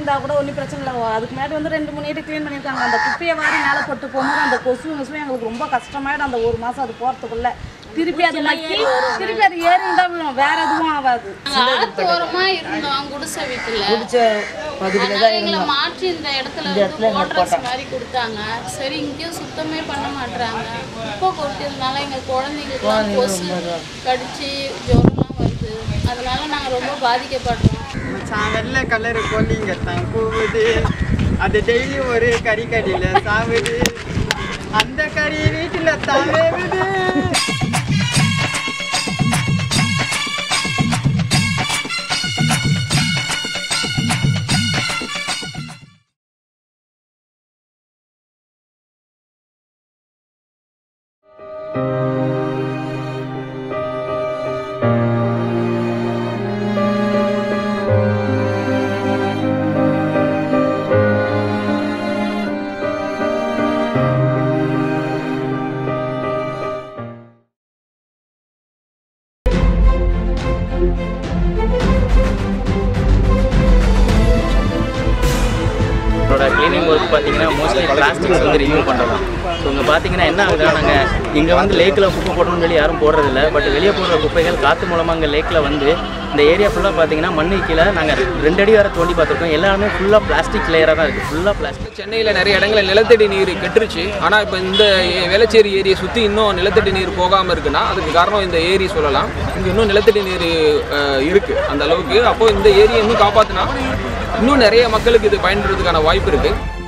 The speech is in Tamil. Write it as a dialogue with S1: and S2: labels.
S1: இருந்தால் கூட ஒன்றும் பிரச்சனை இல்லை அதுக்கு முன்னாடி வந்து ரெண்டு மூணு ஏரி க்ளீன் பண்ணியிருக்காங்க அந்த குப்பையை வாரி மேலே போட்டு போகும்போது அந்த கொசு கொசுவும் எங்களுக்கு ரொம்ப கஷ்டமாயிடும் அந்த ஒரு மாதம் அது போகிறதுக்குள்ள திருப்பி அது நக்கி திருப்பி அது ஏறி தான் விழும் வேற எதுவும் ஆகாது
S2: ஆத்தோரமா இருந்தோம் குடிசை வீட்டுல
S3: பிடிச்ச பகுதியில்
S2: அதனால எங்களை மாற்றி இந்த இடத்துல வந்து கோட்ரஸ் மாதிரி கொடுத்தாங்க சரி இங்கேயும் சுத்தமே பண்ண மாட்டாங்க குப்பை கொட்டியதுனால எங்க குழந்தைங்களுக்குலாம் கொசு கடிச்சு ஜுரம்லாம் வருது அதனால நாங்க ரொம்ப பாதிக்கப்படுறோம்
S4: மச்சான் வெள்ளை கலர் கோழிங்க தான் கூவுது அது டெய்லி ஒரு கறி கடியில் சாவுது அந்த கறி வீட்டில் தான் வேகுது
S5: என்னோட க்ளீனிங் ஒர்க் பார்த்தீங்கன்னா மோஸ்ட்லி பிளாஸ்டிக்ஸ் வந்து ரிமூவ் பண்ணுறோம் ஸோ இங்கே பார்த்தீங்கன்னா என்ன ஆகுதுன்னா நாங்கள் இங்கே வந்து லேக்கில் குப்பை போடணும்னு சொல்லி யாரும் போடுறதில்ல பட் வெளியே போடுற குப்பைகள் காற்று மூலமாக இங்கே லேக்கில் வந்து இந்த ஏரியா ஃபுல்லாக பார்த்தீங்கன்னா மண்ணு கீழே நாங்கள் ரெண்டு அடி வரை தோண்டி பார்த்துருக்கோம் எல்லாமே ஃபுல்லாக பிளாஸ்டிக் லேயராக தான் இருக்குது ஃபுல்லாக பிளாஸ்டிக்
S6: சென்னையில் நிறைய இடங்களில் நிலத்தடி நீர் கெட்டுருச்சு ஆனால் இப்போ இந்த ஏ- வேளச்சேரி ஏரியை சுற்றி இன்னும் நிலத்தடி நீர் போகாமல் இருக்குன்னா அதுக்கு காரணம் இந்த ஏரி சொல்லலாம் இங்கே இன்னும் நிலத்தடி நீர் அஹ், இருக்கு அந்த அளவுக்கு அப்போ இந்த ஏரியை இன்னும் காப்பாற்றினா இன்னும் நிறைய மக்களுக்கு இது பயன்படுறதுக்கான வாய்ப்பு இருக்குது